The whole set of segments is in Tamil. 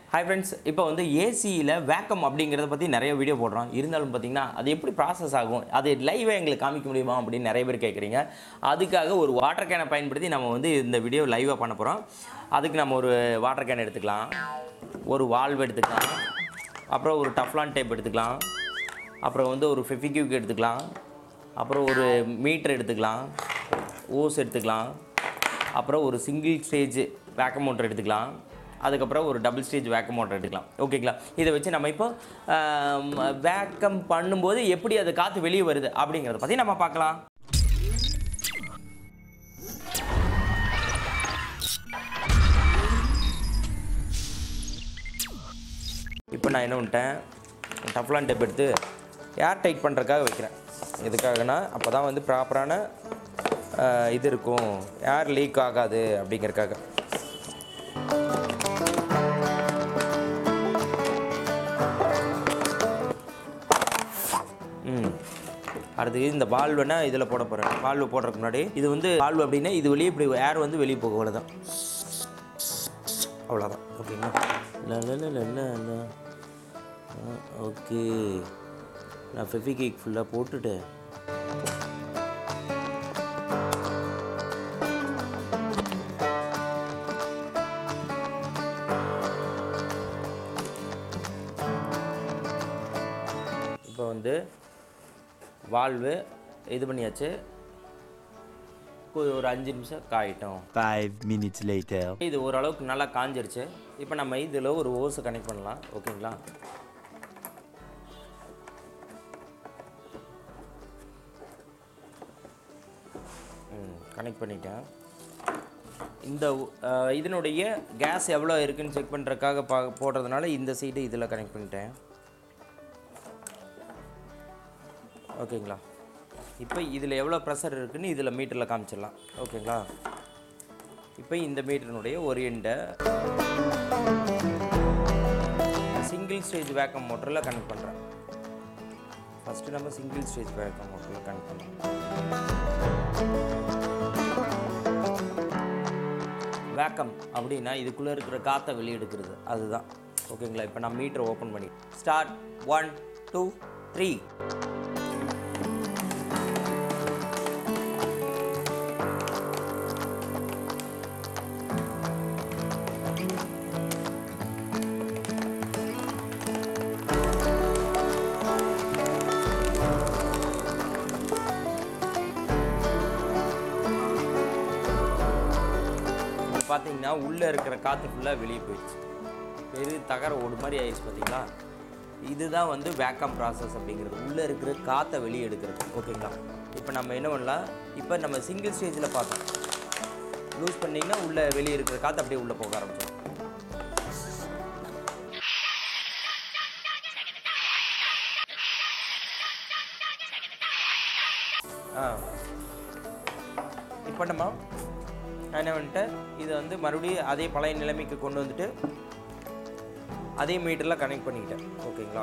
ஹாய் ஃப்ரெண்ட்ஸ் இப்போ வந்து ஏசியில் வேக்கம் அப்படிங்கிறத பற்றி நிறைய வீடியோ போடுறோம் இருந்தாலும் பார்த்தீங்கன்னா அது எப்படி ப்ராசஸ் ஆகும் அது லைவாக எங்களுக்கு காமிக்க முடியுமா அப்படின்னு நிறைய பேர் கேட்குறீங்க அதுக்காக ஒரு வாட்டர் கேனை பயன்படுத்தி நம்ம வந்து இந்த வீடியோ லைவாக பண்ண போகிறோம் அதுக்கு நம்ம ஒரு வாட்டர் கேன் எடுத்துக்கலாம் ஒரு வால்வ் எடுத்துக்கலாம் அப்புறம் ஒரு டஃப்லான் டேப் எடுத்துக்கலாம் அப்புறம் வந்து ஒரு ஃபெஃபிக்யூக் எடுத்துக்கலாம் அப்புறம் ஒரு மீட்டர் எடுத்துக்கலாம் ஓஸ் எடுத்துக்கலாம் அப்புறம் ஒரு சிங்கிள் ஸ்டேஜ் வேக்கம் மோட்டர் எடுத்துக்கலாம் அதுக்கப்புறம் ஒரு டபுள் ஸ்டேஜ் வேக்கம் மோட்டர் எடுத்துக்கலாம் ஓகேங்களா இதை வச்சு நம்ம இப்போ வேக்கம் பண்ணும்போது எப்படி அது காற்று வெளியே வருது அப்படிங்கிறத பற்றி நம்ம பார்க்கலாம் இப்போ நான் என்ன பண்ணிட்டேன் டஃப்லான் டேப் எடுத்து ஏர் டைட் பண்ணுறதுக்காக வைக்கிறேன் எதுக்காகனா அப்போ தான் வந்து ப்ராப்பரான இது இருக்கும் ஏர் லீக் ஆகாது அப்படிங்கிறதுக்காக ம் அடுத்து இந்த வால்வுனா இதில் போட போகிறேன் வால்வு போடுறதுக்கு முன்னாடி இது வந்து வால்வு அப்படின்னா இது வெளியே இப்படி ஏர் வந்து வெளியே போகும் அவ்வளோதான் அவ்வளோதான் ஓகேங்களா இல்லை இல்லை இல்லை இல்லை இல்லை ஓகே நான் ஃபெஃபிகேக் ஃபுல்லாக போட்டுட்டு இப்போ வந்து வால்வு இது பண்ணியாச்சு ஒரு அஞ்சு நிமிஷம் காயிட்டோம் Five minutes later. இது ஓரளவுக்கு நல்லா காஞ்சிருச்சு இப்போ நம்ம இதில் ஒரு ஓஸை கனெக்ட் பண்ணலாம் ஓகேங்களா கனெக்ட் பண்ணிட்டேன் இந்த அஹ், இதனுடைய கேஸ் எவ்வளோ இருக்குன்னு செக் பண்ணுறதுக்காக பா போடுறதுனால இந்த சைடு இதில் கனெக்ட் பண்ணிட்டேன் ஓகேங்களா இப்போ இதில் எவ்வளோ ப்ரெஷர் இருக்குன்னு இதில் மீட்டரில் காமிச்சிடலாம் ஓகேங்களா இப்போ இந்த மீட்டரினுடைய ஒரு எண்டை சிங்கிள் ஸ்டேஜ் வேக்கம் மோட்டரில் கனெக்ட் பண்ணுறேன் ஃபஸ்ட்டு நம்ம சிங்கிள் ஸ்டேஜ் வேக்கம் மோட்டரில் கனெக்ட் பண்ணுறோம் வேக்கம் அப்படின்னா இதுக்குள்ளே இருக்கிற காற்றை வெளியெடுக்கிறது அதுதான் ஓகேங்களா இப்போ நான் மீட்டரை ஓப்பன் பண்ணி ஸ்டார்ட் ஒன் டூ த்ரீ இப்போ பார்த்தீங்கன்னா உள்ளே இருக்கிற காற்று ஃபுல்லாக வெளியே போயிடுச்சு பெரிய தகர ஓடு மாதிரி ஆயிடுச்சு பார்த்தீங்களா இதுதான் வந்து வேக்கம் ப்ராசஸ் அப்படிங்கிறது உள்ளே இருக்கிற காற்றை வெளியே எடுக்கிறது ஓகேங்களா இப்போ நம்ம என்ன பண்ணலாம் இப்போ நம்ம சிங்கிள் ஸ்டேஜில் பார்த்தோம் லூஸ் பண்ணிங்கன்னா உள்ளே வெளியே இருக்கிற காற்று அப்படியே உள்ளே போக ஆரம்பிச்சிடும் ஆ இப்போ நம்ம நான் என்ன பண்ணிட்டேன் இதை வந்து மறுபடியும் அதே பழைய நிலைமைக்கு கொண்டு வந்துட்டு அதே மீட்டரில் கனெக்ட் பண்ணிக்கிட்டேன் ஓகேங்களா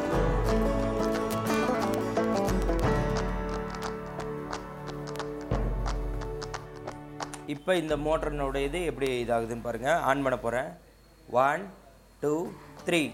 இப்போ இந்த மோட்டரினோட இது எப்படி இதாகுதுன்னு பாருங்கள் ஆன் பண்ண போகிறேன் ஒன் டூ த்ரீ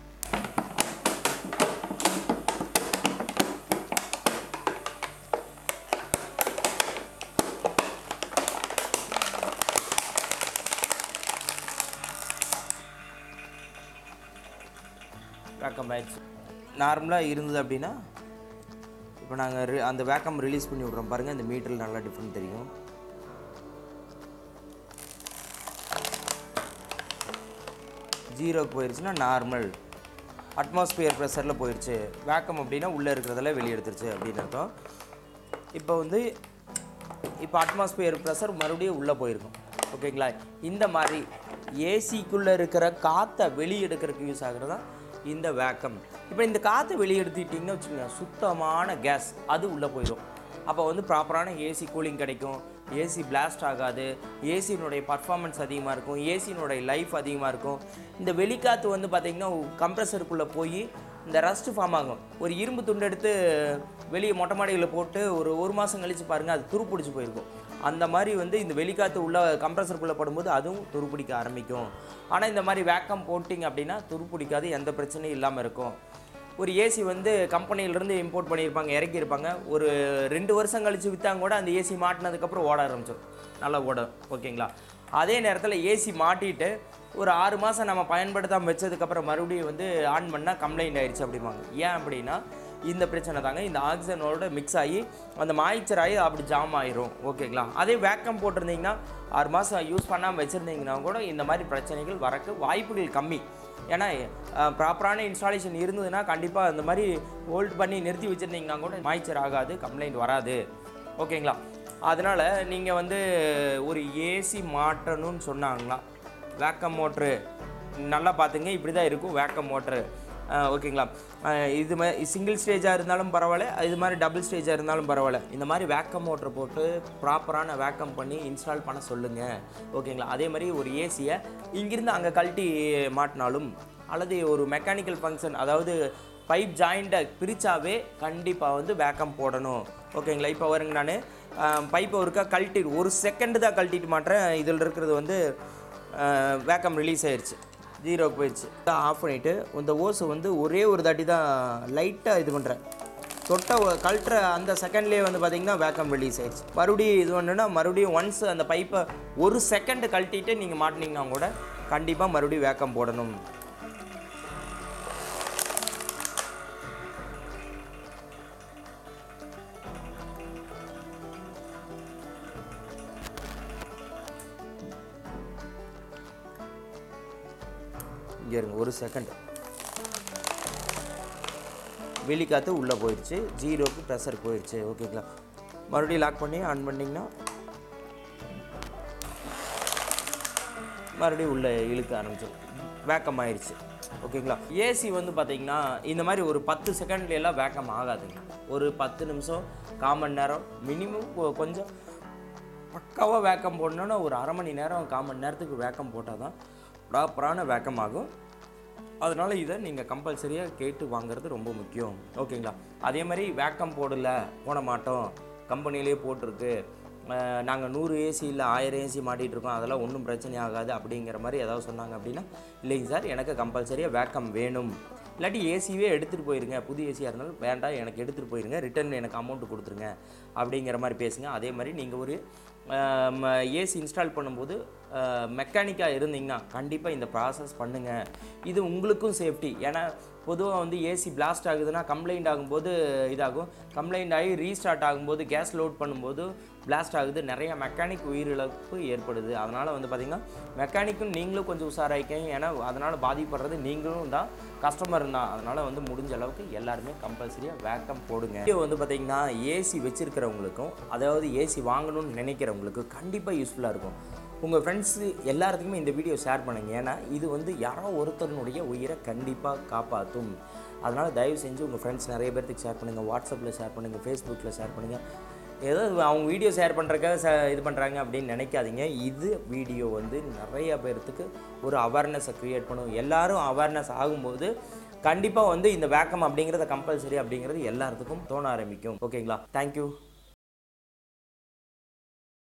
வேக்கம் ஆயிடுச்சு நார்மலாக இருந்தது அப்படின்னா இப்போ நாங்கள் அந்த வேக்கம் ரிலீஸ் பண்ணி விட்றோம் பாருங்கள் இந்த மீட்டரில் நல்லா டிஃப்ரெண்ட் தெரியும் ஜீரோக்கு போயிடுச்சுன்னா நார்மல் அட்மாஸ்பியர் ப்ரெஷரில் போயிடுச்சு வேக்கம் அப்படின்னா உள்ளே இருக்கிறதெல்லாம் வெளியே எடுத்துருச்சு அப்படின்னு அர்த்தம் இப்போ வந்து இப்போ அட்மாஸ்பியர் ப்ரெஷர் மறுபடியும் உள்ளே போயிருக்கும் ஓகேங்களா இந்த மாதிரி ஏசிக்குள்ளே இருக்கிற காற்றை வெளியே எடுக்கிறதுக்கு யூஸ் ஆகுறது தான் இந்த வேக்கம் இப்போ இந்த காற்றை வெளியே எடுத்துக்கிட்டிங்கன்னு வச்சுக்கோங்க சுத்தமான கேஸ் அது உள்ளே போயிடும் அப்போ வந்து ப்ராப்பரான ஏசி கூலிங் கிடைக்கும் ஏசி பிளாஸ்ட் ஆகாது ஏசியினுடைய பர்ஃபார்மன்ஸ் அதிகமாக இருக்கும் ஏசியினுடைய லைஃப் அதிகமாக இருக்கும் இந்த வெளிக்காற்று வந்து பார்த்திங்கன்னா கம்ப்ரஸருக்குள்ளே போய் இந்த ரஸ்ட் ஃபார்ம் ஆகும் ஒரு இரும்பு துண்டு எடுத்து வெளியே மொட்டை மாடியில் போட்டு ஒரு ஒரு மாதம் கழித்து பாருங்கள் அது துரு பிடிச்சி போயிருக்கும் அந்த மாதிரி வந்து இந்த வெளிக்காற்று உள்ள கம்ப்ரஸருக்குள்ளே படும்போது அதுவும் துருப்பிடிக்க ஆரம்பிக்கும் ஆனால் இந்த மாதிரி வேக்கம் போட்டிங்க அப்படின்னா துருப்பிடிக்காது எந்த பிரச்சனையும் இல்லாமல் இருக்கும் ஒரு ஏசி வந்து கம்பெனியிலேருந்து இம்போர்ட் பண்ணியிருப்பாங்க இறக்கியிருப்பாங்க ஒரு ரெண்டு வருஷம் கழித்து விற்றாங்க கூட அந்த ஏசி மாட்டினதுக்கப்புறம் ஓட ஆரம்பிச்சிடும் நல்லா ஓடும் ஓகேங்களா அதே நேரத்தில் ஏசி மாட்டிட்டு ஒரு ஆறு மாதம் நம்ம பயன்படுத்தாமல் வச்சதுக்கப்புறம் மறுபடியும் வந்து ஆன் பண்ணால் கம்ப்ளைண்ட் ஆயிடுச்சு அப்படிம்பாங்க ஏன் அப்படின்னா இந்த பிரச்சனை தாங்க இந்த ஆக்சிஜனோட மிக்ஸ் ஆகி அந்த மாய்ச்சர் ஆகி அப்படி ஜாம் ஆயிரும் ஓகேங்களா அதே வேக்கம் போட்டிருந்தீங்கன்னா ஆறு மாதம் யூஸ் பண்ணாமல் வச்சுருந்தீங்கன்னா கூட இந்த மாதிரி பிரச்சனைகள் வரக்கு வாய்ப்புகள் கம்மி ஏன்னா ப்ராப்பரான இன்ஸ்டாலேஷன் இருந்ததுன்னா கண்டிப்பாக இந்த மாதிரி ஹோல்ட் பண்ணி நிறுத்தி வச்சுருந்தீங்கன்னா கூட மாய்ச்சர் ஆகாது கம்ப்ளைண்ட் வராது ஓகேங்களா அதனால் நீங்கள் வந்து ஒரு ஏசி மாட்டணும்னு சொன்னாங்களா வேக்கம் மோட்ரு நல்லா பார்த்துங்க இப்படி தான் இருக்கும் வேக்கம் மோட்ரு ஓகேங்களா அஹ் இது மாதிரி சிங்கிள் ஸ்டேஜாக இருந்தாலும் பரவாயில்ல இது மாதிரி டபுள் ஸ்டேஜாக இருந்தாலும் பரவாயில்ல இந்த மாதிரி வேக்கம் மோட்ரு போட்டு ப்ராப்பரான வேக்கம் பண்ணி இன்ஸ்டால் பண்ண சொல்லுங்கள் ஓகேங்களா அதே மாதிரி ஒரு ஏசியை இங்கிருந்து அங்கே கழட்டி மாட்டினாலும் அல்லது ஒரு மெக்கானிக்கல் ஃபங்க்ஷன் அதாவது பைப் ஜாயிண்ட்டை பிரித்தாவே கண்டிப்பாக வந்து வேக்கம் போடணும் ஓகேங்களா இப்போ வருங்க நான் பைப்பை ஒருக்கா கழட்டி ஒரு செகண்டு தான் கழட்டிட்டு மாட்டேன் இதில் இருக்கிறது வந்து வேக்கம் ரிலீஸ் ஆயிடுச்சு ஜீரோக்கு போயிடுச்சு ஆஃப் பண்ணிவிட்டு இந்த ஓஸை வந்து ஒரே ஒரு தாட்டி தான் லைட்டாக இது பண்ணுறேன் தொட்ட ஒ- கழட்டுற அந்த செகண்ட்லேயே வந்து பார்த்தீங்கன்னா வேக்கம் ரிலீஸ் ஆயிடுச்சு மறுபடியும் இது பண்ணுன்னா மறுபடியும் ஒன்ஸ் அந்த பைப்பை ஒரு செகண்ட் கழட்டிட்டு நீங்கள் மாட்டினீங்கன்னா கூட கண்டிப்பாக மறுபடியும் வேக்கம் போடணும் இங்கே இருங்க ஒரு செகண்ட் வெளிக்காற்று உள்ளே போயிடுச்சு ஜீரோக்கு ப்ரெஷர் போயிடுச்சு ஓகேங்களா மறுபடியும் லாக் பண்ணி ஆன் பண்ணிங்கன்னா மறுபடியும் உள்ளே இழுக்க ஆரம்பிச்சிடும் வேக்கம் ஆயிடுச்சு ஓகேங்களா ஏசி வந்து பார்த்தீங்கன்னா இந்த மாதிரி ஒரு பத்து செகண்ட்ல எல்லாம் வேக்கம் ஆகாதுங்க ஒரு பத்து நிமிஷம் கால் மணி நேரம் மினிமம் கொஞ்சம் பக்காவாக வேக்கம் போடணுன்னா ஒரு அரை மணி நேரம் கால் மணி நேரத்துக்கு வேக்கம் போட்டால் தான் ப்ராப்பரான வேக்கம் ஆகும் அதனால் இதை நீங்கள் கம்பல்சரியாக கேட்டு வாங்குறது ரொம்ப முக்கியம் ஓகேங்களா அதே மாதிரி வேக்கம் போடல போட மாட்டோம் கம்பெனிலே போட்டிருக்கு நாங்கள் நூறு ஏசி இல்லை ஆயிரம் ஏசி மாட்டிகிட்டு இருக்கோம் அதெல்லாம் ஒன்றும் பிரச்சனை ஆகாது அப்படிங்கிற மாதிரி ஏதாவது சொன்னாங்க அப்படின்னா இல்லைங்க சார் எனக்கு கம்பல்சரியாக வேக்கம் வேணும் இல்லாட்டி ஏசியே எடுத்துகிட்டு போயிருங்க புது ஏசியாக இருந்தாலும் வேண்டாம் எனக்கு எடுத்துகிட்டு போயிருங்க ரிட்டர்ன் எனக்கு அமௌண்ட் கொடுத்துருங்க அப்படிங்கிற மாதிரி பேசுங்க அதே மாதிரி நீங்கள் ஒரு ஏசி இன்ஸ்டால் பண்ணும்போது மெக்கானிக்காக இருந்தீங்கன்னா கண்டிப்பாக இந்த ப்ராசஸ் பண்ணுங்கள் இது உங்களுக்கும் சேஃப்டி ஏன்னா பொதுவாக வந்து ஏசி பிளாஸ்ட் ஆகுதுன்னா கம்ப்ளைண்ட் ஆகும்போது இதாகும் கம்ப்ளைண்ட் ஆகி ரீஸ்டார்ட் ஆகும்போது கேஸ் லோட் பண்ணும்போது பிளாஸ்ட் ஆகுது நிறைய மெக்கானிக் உயிரிழப்பு ஏற்படுது அதனால் வந்து பார்த்திங்கன்னா மெக்கானிக்கும் நீங்களும் கொஞ்சம் உஷாராயிக்கங்க ஏன்னா அதனால் பாதிப்படுறது நீங்களும் தான் கஸ்டமர் தான் அதனால் வந்து முடிஞ்ச அளவுக்கு எல்லாருமே கம்பல்சரியாக வேக்கம் போடுங்க இது வந்து பார்த்திங்கன்னா ஏசி வச்சுருக்கிறவங்களுக்கும் அதாவது ஏசி வாங்கணும்னு நினைக்கிறவங்களுக்கு கண்டிப்பாக யூஸ்ஃபுல்லாக இருக்கும் உங்கள் ஃப்ரெண்ட்ஸு எல்லாத்துக்குமே இந்த வீடியோ ஷேர் பண்ணுங்க ஏன்னா இது வந்து யாரோ ஒருத்தருனுடைய உயிரை கண்டிப்பாக காப்பாற்றும் அதனால் தயவு செஞ்சு உங்கள் ஃப்ரெண்ட்ஸ் நிறைய பேர்த்துக்கு ஷேர் பண்ணுங்கள் வாட்ஸ்அப்பில் ஷேர் பண்ணுங்கள் ஃபேஸ்புக்கில் ஷேர் பண்ணுங்கள் ஏதோ அவங்க வீடியோ ஷேர் பண்ணுறக்காக ச இது பண்ணுறாங்க அப்படின்னு நினைக்காதீங்க இது வீடியோ வந்து நிறைய பேர்த்துக்கு ஒரு அவேர்னஸை க்ரியேட் பண்ணும் எல்லாரும் அவேர்னஸ் ஆகும்போது கண்டிப்பாக வந்து இந்த வேக்கம் அப்படிங்கிறத கம்பல்சரி அப்படிங்கிறது எல்லாத்துக்கும் தோண ஆரம்பிக்கும் ஓகேங்களா தேங்க்யூ